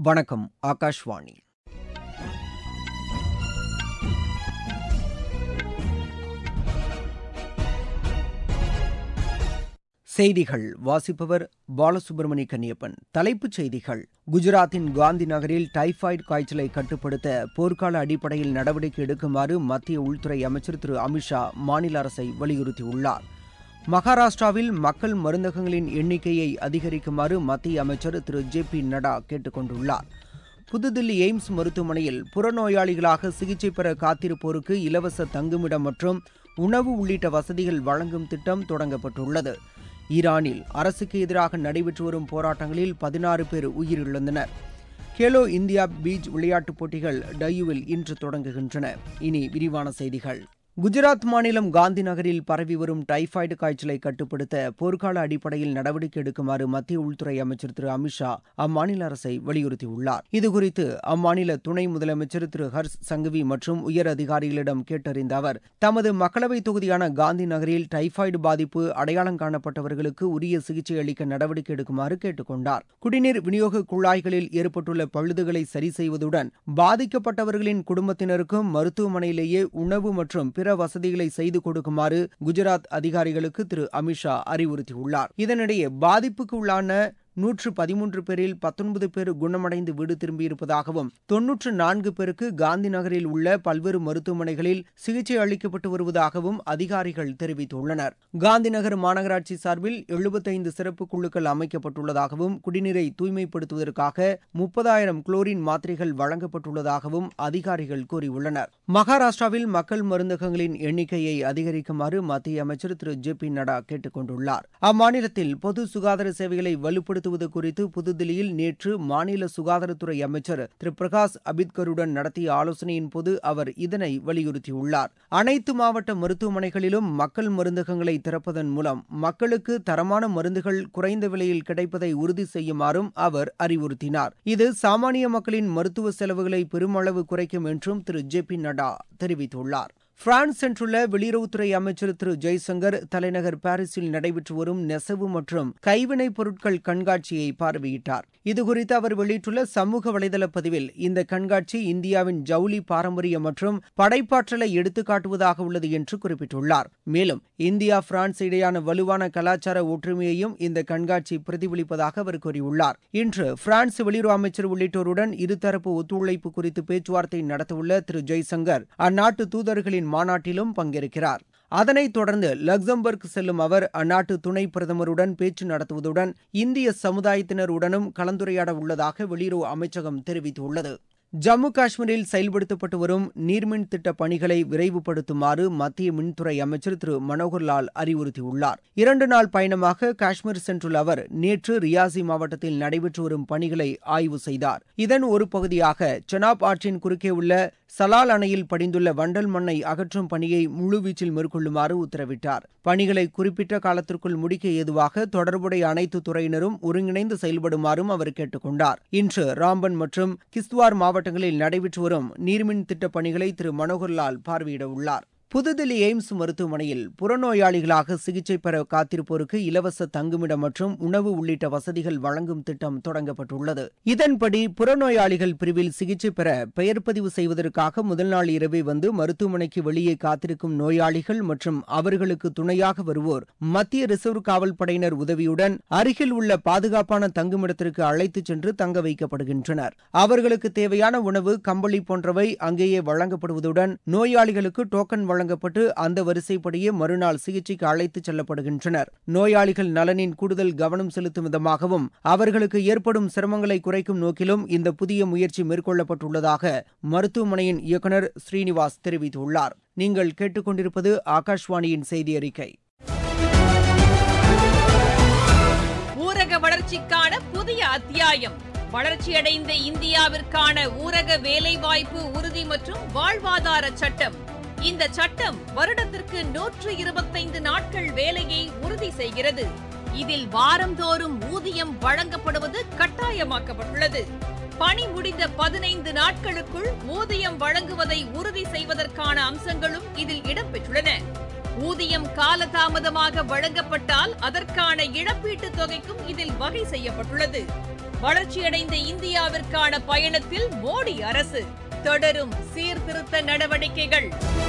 வணக்கம் ஆகாஷ்வாணி செய்திகள் வாசிப்பவர் பாலசுப்ரமணி கன்னியப்பன் தலைப்புச் செய்திகள் குஜராத்தின் காந்தி நகரில் டைபாய்டு காய்ச்சலை கட்டுப்படுத்த போர்க்கால அடிப்படையில் நடவடிக்கை எடுக்குமாறு மத்திய உள்துறை அமைச்சர் திரு அமித்ஷா மாநில அரசை வலியுறுத்தியுள்ளார் மகாராஷ்டிராவில் மக்கள் மருந்தகங்களின் எண்ணிக்கையை அதிகரிக்குமாறு மத்திய அமைச்சர் திரு ஜே பி நட்டா கேட்டுக் கொண்டுள்ளார் புதுதில்லி எய்ம்ஸ் மருத்துவமனையில் புறநோயாளிகளாக சிகிச்சை பெற காத்திருப்போருக்கு இலவச தங்குமிடம் மற்றும் உணவு உள்ளிட்ட வசதிகள் வழங்கும் திட்டம் தொடங்கப்பட்டுள்ளது ஈரானில் அரசுக்கு எதிராக நடைபெற்று வரும் போராட்டங்களில் பதினாறு பேர் உயிரிழந்தனர் கேலோ இந்தியா பீச் விளையாட்டுப் போட்டிகள் டயூவில் இன்று தொடங்குகின்றன இனி விரிவான செய்திகள் குஜராத் மாநிலம் காந்தி நகரில் பரவி வரும் டைபாய்டு காய்ச்சலை கட்டுப்படுத்த போர்க்கால அடிப்படையில் நடவடிக்கை எடுக்குமாறு மத்திய உள்துறை அமைச்சர் திரு அமித்ஷா அம்மாநில அரசை வலியுறுத்தியுள்ளார் இதுகுறித்து அம்மாநில துணை முதலமைச்சர் திரு ஹர்ஷ் சங்கவி மற்றும் உயர் அதிகாரிகளிடம் கேட்டறிந்த அவர் தமது மக்களவை தொகுதியான காந்தி நகரில் டைபாய்டு பாதிப்பு அடையாளம் காணப்பட்டவர்களுக்கு உரிய சிகிச்சை அளிக்க நடவடிக்கை எடுக்குமாறு கேட்டுக் கொண்டார் குடிநீர் விநியோக குழாய்களில் ஏற்பட்டுள்ள பழுதுகளை சரி செய்வதுடன் பாதிக்கப்பட்டவர்களின் குடும்பத்தினருக்கும் மருத்துவமனையிலேயே உணவு மற்றும் பிற வசதிகளை செய்து கொடுக்குமாறு குஜராத் அதிகாரிகளுக்கு திரு அமித்ஷா அறிவுறுத்தியுள்ளார் இதனிடையே பாதிப்புக்கு உள்ளான நூற்று பதிமூன்று பேரில் பத்தொன்பது பேர் குணமடைந்து வீடு திரும்பியிருப்பதாகவும் தொன்னூற்று நான்கு பேருக்கு காந்தி நகரில் உள்ள பல்வேறு மருத்துவமனைகளில் சிகிச்சை அளிக்கப்பட்டு வருவதாகவும் அதிகாரிகள் தெரிவித்துள்ளனர் காந்தி நகர் மாநகராட்சி சார்பில் எழுபத்தைந்து சிறப்பு குழுக்கள் அமைக்கப்பட்டுள்ளதாகவும் குடிநீரை தூய்மைப்படுத்துவதற்காக முப்பதாயிரம் குளோரின் மாத்திரைகள் வழங்கப்பட்டுள்ளதாகவும் அதிகாரிகள் கூறியுள்ளனர் மகாராஷ்டிராவில் மக்கள் மருந்தகங்களின் எண்ணிக்கையை அதிகரிக்குமாறு மத்திய அமைச்சர் திரு ஜே பி நட்டா கேட்டுக் கொண்டுள்ளார் அம்மாநிலத்தில் பொது சுகாதார சேவைகளை வலுப்படுத்த செயல்படுத்துவது குறித்து புதுதில்லியில் நேற்று மாநில சுகாதாரத்துறை அமைச்சர் திரு பிரகாஷ் அபித்கருடன் நடத்திய ஆலோசனையின் போது அவர் இதனை வலியுறுத்தியுள்ளார் அனைத்து மாவட்ட மருத்துவமனைகளிலும் மக்கள் மருந்தகங்களை திறப்பதன் மூலம் மக்களுக்கு தரமான மருந்துகள் குறைந்த விலையில் கிடைப்பதை உறுதி செய்யுமாறும் அவர் அறிவுறுத்தினார் இது சாமானிய மக்களின் மருத்துவ செலவுகளை பெருமளவு குறைக்கும் என்றும் திரு ஜே பி நட்டா தெரிவித்துள்ளார் பிரான்ஸ் சென்றுள்ள வெளியுறவுத்துறை அமைச்சர் திரு ஜெய்சங்கர் தலைநகர் பாரிஸில் நடைபெற்று வரும் நெசவு மற்றும் கைவினைப் பொருட்கள் கண்காட்சியை பார்வையிட்டார் இதுகுறித்து அவர் வெளியிட்டுள்ள சமூக வலைதள பதிவில் இந்த கண்காட்சி இந்தியாவின் ஜவுளி பாரம்பரியம் மற்றும் படைப்பாற்றலை எடுத்துக்காட்டுவதாக உள்ளது என்று குறிப்பிட்டுள்ளார் மேலும் இந்தியா பிரான்ஸ் இடையான வலுவான கலாச்சார ஒற்றுமையையும் இந்த கண்காட்சி பிரதிபலிப்பதாக அவர் கூறியுள்ளார் இன்று பிரான்ஸ் வெளியுறவு அமைச்சர் உள்ளிட்டோருடன் இருதரப்பு ஒத்துழைப்பு குறித்து பேச்சுவார்த்தை நடத்தவுள்ள திரு ஜெய்சங்கர் அந்நாட்டு தூதர்களின் மாநாட்டிலும் பங்கேற்கிறார் அதனைத் தொடர்ந்து லக்சம்பர்க் செல்லும் அவர் அந்நாட்டு துணை பிரதமருடன் பேச்சு நடத்துவதுடன் இந்திய சமுதாயத்தினருடனும் கலந்துரையாட உள்ளதாக வெளியுறவு அமைச்சகம் தெரிவித்துள்ளது ஜம்மு காஷ்மீரில் செயல்படுத்தப்பட்டு வரும் நீர்மின் திட்ட பணிகளை விரைவுபடுத்துமாறு மத்திய மின்துறை அமைச்சர் திரு மனோகர்லால் அறிவுறுத்தியுள்ளார் இரண்டு நாள் பயணமாக காஷ்மீர் சென்றுள்ள அவர் நேற்று ரியாசி மாவட்டத்தில் நடைபெற்று வரும் பணிகளை ஆய்வு செய்தார் இதன் ஒரு பகுதியாக செனாப் ஆற்றின் குறுக்கே உள்ள சலால் அணையில் படிந்துள்ள வண்டல் மண்ணை அகற்றும் பணியை முழுவீச்சில் மேற்கொள்ளுமாறு உத்தரவிட்டார் பணிகளை குறிப்பிட்ட காலத்திற்குள் முடிக்க ஏதுவாக தொடர்புடைய அனைத்து துறையினரும் ஒருங்கிணைந்து செயல்படுமாறும் அவர் கேட்டுக் கொண்டார் இன்று ராம்பன் மற்றும் கிஸ்துவார் மாவட்டங்களில் நடைபெற்று வரும் நீர்மின் திட்டப் பணிகளை திரு மனோகர்லால் பார்வையிட உள்ளார் புதுதில்லி எய்ம்ஸ் மருத்துவமனையில் புறநோயாளிகளாக சிகிச்சை பெற காத்திருப்போருக்கு இலவச தங்குமிடம் மற்றும் உணவு உள்ளிட்ட வசதிகள் வழங்கும் திட்டம் தொடங்கப்பட்டுள்ளது இதன்படி புறநோயாளிகள் பிரிவில் சிகிச்சை பெற பெயர் பதிவு செய்வதற்காக முதல் நாள் இரவே வந்து மருத்துவமனைக்கு வெளியே காத்திருக்கும் நோயாளிகள் மற்றும் அவர்களுக்கு துணையாக வருவோர் மத்திய ரிசர்வ் காவல் படையினர் உதவியுடன் அருகில் உள்ள பாதுகாப்பான தங்குமிடத்திற்கு அழைத்துச் சென்று தங்க வைக்கப்படுகின்றனர் அவர்களுக்கு தேவையான உணவு கம்பளி போன்றவை அங்கேயே வழங்கப்படுவதுடன் நோயாளிகளுக்கு டோக்கன் வழங்கப்பட்டு அந்த வரிசைப்படியே மறுநாள் சிகிச்சைக்கு அழைத்துச் செல்லப்படுகின்றனர் நோயாளிகள் நலனின் கூடுதல் கவனம் செலுத்தும் விதமாகவும் அவர்களுக்கு ஏற்படும் சிரமங்களை குறைக்கும் நோக்கிலும் இந்த புதிய முயற்சி மேற்கொள்ளப்பட்டுள்ளதாக மருத்துவமனையின் இயக்குநர் ஸ்ரீனிவாஸ் தெரிவித்துள்ளார் நீங்கள் கேட்டுக்கொண்டிருப்பது ஆகாஷ்வாணியின் செய்தி அறிக்கை ஊரக வளர்ச்சிக்கான புதிய அத்தியாயம் வளர்ச்சியடைந்த இந்தியாவிற்கான ஊரக வேலைவாய்ப்பு உறுதி மற்றும் வாழ்வாதார சட்டம் இந்த சட்டம் வருடத்திற்கு நூற்று இருபத்தைந்து நாட்கள் வேலையை உறுதி செய்கிறது இதில் வாரந்தோறும் ஊதியம் வழங்கப்படுவது கட்டாயமாக்கப்பட்டுள்ளது பணி முடிந்த பதினைந்து நாட்களுக்குள் ஊதியம் வழங்குவதை உறுதி செய்வதற்கான அம்சங்களும் இதில் இடம்பெற்றுள்ளன ஊதியம் காலதாமதமாக வழங்கப்பட்டால் அதற்கான இழப்பீட்டுத் தொகைக்கும் இதில் வகை செய்யப்பட்டுள்ளது வளர்ச்சியடைந்த இந்தியாவிற்கான பயணத்தில் மோடி அரசு தொடரும் சீர்திருத்த நடவடிக்கைகள்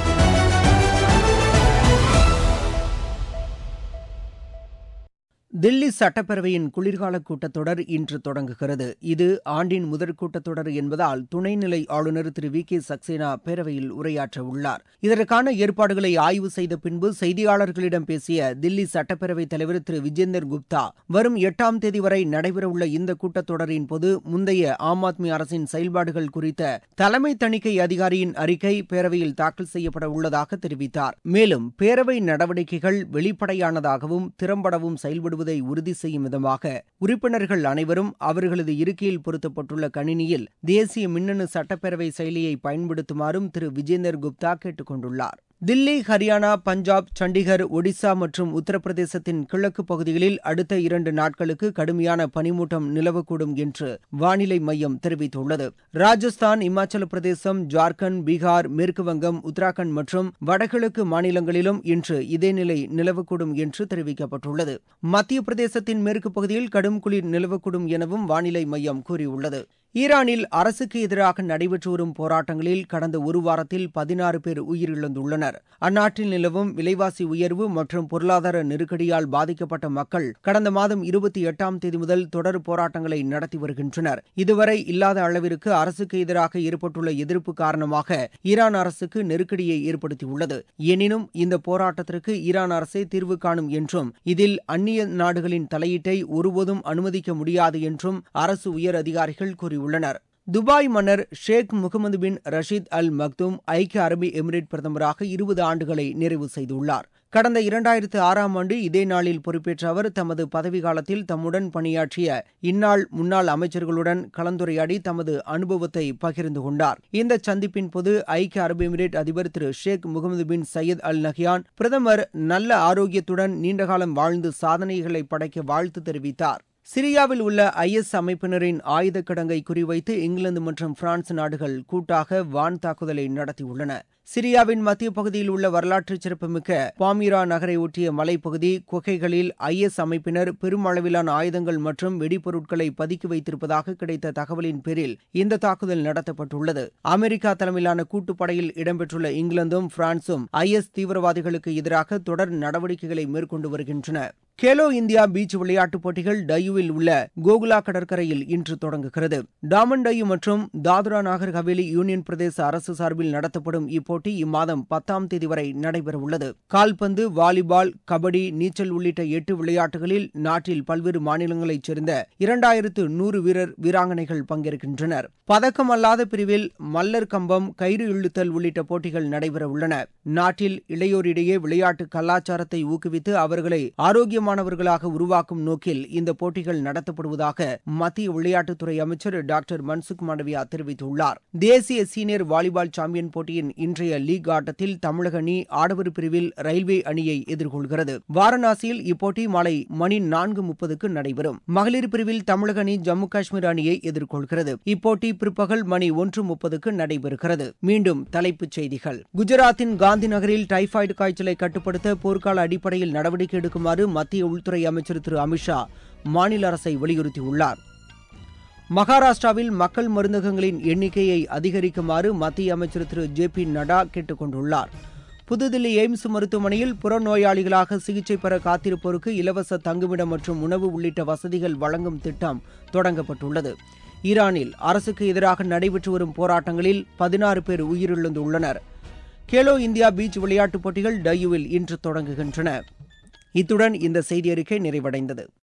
தில்லி சட்டப்பேரவையின் குளிர்கால கூட்டத்தொடர் இன்று தொடங்குகிறது இது ஆண்டின் முதற் கூட்டத்தொடர் என்பதால் துணைநிலை ஆளுநர் திரு வி கே சக்சேனா பேரவையில் உரையாற்ற உள்ளார் இதற்கான ஏற்பாடுகளை ஆய்வு செய்த பின்பு செய்தியாளர்களிடம் பேசிய தில்லி சட்டப்பேரவைத் தலைவர் திரு விஜேந்தர் குப்தா வரும் எட்டாம் தேதி வரை நடைபெறவுள்ள இந்த கூட்டத்தொடரின் போது முந்தைய ஆம் ஆத்மி அரசின் செயல்பாடுகள் குறித்த தலைமை தணிக்கை அதிகாரியின் அறிக்கை பேரவையில் தாக்கல் செய்யப்பட உள்ளதாக தெரிவித்தார் மேலும் பேரவை நடவடிக்கைகள் வெளிப்படையானதாகவும் திறம்படவும் செயல்படுவது வருவதை உறுதி செய்யும் விதமாக உறுப்பினர்கள் அனைவரும் அவர்களது இருக்கையில் பொருத்தப்பட்டுள்ள கணினியில் தேசிய மின்னணு சட்டப்பேரவை செயலியை பயன்படுத்துமாறும் திரு விஜேந்தர் குப்தா கேட்டுக் கொண்டுள்ளார் தில்லி ஹரியானா பஞ்சாப் சண்டிகர் ஒடிசா மற்றும் உத்தரப்பிரதேசத்தின் கிழக்கு பகுதிகளில் அடுத்த இரண்டு நாட்களுக்கு கடுமையான பனிமூட்டம் நிலவக்கூடும் என்று வானிலை மையம் தெரிவித்துள்ளது ராஜஸ்தான் இமாச்சல பிரதேசம் ஜார்க்கண்ட் பீகார் மேற்குவங்கம் உத்தராகண்ட் மற்றும் வடகிழக்கு மாநிலங்களிலும் இன்று இதே நிலை நிலவக்கூடும் என்று தெரிவிக்கப்பட்டுள்ளது மத்திய பிரதேசத்தின் மேற்கு பகுதியில் கடும் குளிர் நிலவக்கூடும் எனவும் வானிலை மையம் கூறியுள்ளது ஈரானில் அரசுக்கு எதிராக நடைபெற்று வரும் போராட்டங்களில் கடந்த ஒரு வாரத்தில் பதினாறு பேர் உயிரிழந்துள்ளனர் அந்நாட்டில் நிலவும் விலைவாசி உயர்வு மற்றும் பொருளாதார நெருக்கடியால் பாதிக்கப்பட்ட மக்கள் கடந்த மாதம் இருபத்தி எட்டாம் தேதி முதல் தொடர் போராட்டங்களை நடத்தி வருகின்றனர் இதுவரை இல்லாத அளவிற்கு அரசுக்கு எதிராக ஏற்பட்டுள்ள எதிர்ப்பு காரணமாக ஈரான் அரசுக்கு நெருக்கடியை ஏற்படுத்தியுள்ளது எனினும் இந்த போராட்டத்திற்கு ஈரான் அரசே தீர்வு காணும் என்றும் இதில் அந்நிய நாடுகளின் தலையீட்டை ஒருபோதும் அனுமதிக்க முடியாது என்றும் அரசு உயர் அதிகாரிகள் கூறியுள்ளனர் துபாய் மன்னர் ஷேக் முகமது பின் ரஷீத் அல் மக்தூம் ஐக்கிய அரபு எமிரேட் பிரதமராக இருபது ஆண்டுகளை நிறைவு செய்துள்ளார் கடந்த இரண்டாயிரத்து ஆறாம் ஆண்டு இதே நாளில் பொறுப்பேற்ற அவர் தமது பதவிக்காலத்தில் தம்முடன் பணியாற்றிய இந்நாள் முன்னாள் அமைச்சர்களுடன் கலந்துரையாடி தமது அனுபவத்தை பகிர்ந்து கொண்டார் இந்த சந்திப்பின் போது ஐக்கிய அரபு எமிரேட் அதிபர் திரு Sheikh Mohamed bin Zayed Al Nahyan பிரதமர் நல்ல ஆரோக்கியத்துடன் நீண்டகாலம் வாழ்ந்து சாதனைகளை படைக்க வாழ்த்து தெரிவித்தார் சிரியாவில் உள்ள ஐஎஸ் அமைப்பினரின் ஆயுத கிடங்கை குறிவைத்து இங்கிலாந்து மற்றும் பிரான்ஸ் நாடுகள் கூட்டாக வான் தாக்குதலை நடத்தியுள்ளன சிரியாவின் மத்திய பகுதியில் உள்ள வரலாற்று சிறப்புமிக்க பாமிரா நகரை ஒட்டிய மலைப்பகுதி குகைகளில் ஐஎஸ் அமைப்பினர் பெரும் அளவிலான ஆயுதங்கள் மற்றும் வெடிப்பொருட்களை பதுக்கி வைத்திருப்பதாக கிடைத்த தகவலின் பேரில் இந்த தாக்குதல் நடத்தப்பட்டுள்ளது அமெரிக்கா தலைமையிலான கூட்டுப்படையில் இடம்பெற்றுள்ள இங்கிலாந்தும் பிரான்சும் ஐஎஸ் தீவிரவாதிகளுக்கு எதிராக தொடர் நடவடிக்கைகளை மேற்கொண்டு வருகின்றன கேலோ இந்தியா பீச் விளையாட்டுப் போட்டிகள் டையூவில் உள்ள கோகுலா கடற்கரையில் இன்று தொடங்குகிறது டாமன் டையூ மற்றும் தாத்ரா நாகர் ஹவேலி யூனியன் பிரதேச அரசு சார்பில் நடத்தப்படும் இப்போட்டி இம்மாதம் பத்தாம் தேதி வரை நடைபெறவுள்ளது கால்பந்து வாலிபால் கபடி நீச்சல் உள்ளிட்ட எட்டு விளையாட்டுகளில் நாட்டில் பல்வேறு மாநிலங்களைச் சேர்ந்த இரண்டாயிரத்து நூறு வீரர் வீராங்கனைகள் பங்கேற்கின்றனர் பதக்கம் அல்லாத பிரிவில் மல்லர் கம்பம் கயிறு இழுத்தல் உள்ளிட்ட போட்டிகள் நடைபெறவுள்ளன நாட்டில் இளையோரிடையே விளையாட்டு கலாச்சாரத்தை ஊக்குவித்து அவர்களை ஆரோக்கிய ஆரோக்கியமானவர்களாக உருவாக்கும் நோக்கில் இந்த போட்டிகள் நடத்தப்படுவதாக மத்திய விளையாட்டுத்துறை அமைச்சர் டாக்டர் மன்சுக் மாண்டவியா தெரிவித்துள்ளார் தேசிய சீனியர் வாலிபால் சாம்பியன் போட்டியின் இன்றைய லீக் ஆட்டத்தில் தமிழக அணி ஆடவர் பிரிவில் ரயில்வே அணியை எதிர்கொள்கிறது வாரணாசியில் இப்போட்டி மாலை மணி நான்கு முப்பதுக்கு நடைபெறும் மகளிர் பிரிவில் தமிழக அணி ஜம்மு காஷ்மீர் அணியை எதிர்கொள்கிறது இப்போட்டி பிற்பகல் மணி ஒன்று முப்பதுக்கு நடைபெறுகிறது மீண்டும் தலைப்புச் செய்திகள் குஜராத்தின் காந்தி நகரில் டைபாய்டு காய்ச்சலை கட்டுப்படுத்த போர்க்கால அடிப்படையில் நடவடிக்கை எடுக்குமாறு மத்திய உள்துறை அமைச்சர் திரு அமித்ஷா மாநில அரசை வலியுறுத்தியுள்ளார் மகாராஷ்டிராவில் மக்கள் மருந்தகங்களின் எண்ணிக்கையை அதிகரிக்குமாறு மத்திய அமைச்சர் திரு ஜே பி நட்டா கேட்டுக் கொண்டுள்ளார் புதுதில்லி எய்ம்ஸ் மருத்துவமனையில் புறநோயாளிகளாக சிகிச்சை பெற காத்திருப்போருக்கு இலவச தங்குமிடம் மற்றும் உணவு உள்ளிட்ட வசதிகள் வழங்கும் திட்டம் தொடங்கப்பட்டுள்ளது ஈரானில் அரசுக்கு எதிராக நடைபெற்று வரும் போராட்டங்களில் பதினாறு பேர் உயிரிழந்துள்ளனர் கேலோ இந்தியா பீச் விளையாட்டுப் போட்டிகள் டையூவில் இன்று தொடங்குகின்றன இத்துடன் இந்த செய்தி அறிக்கை நிறைவடைந்தது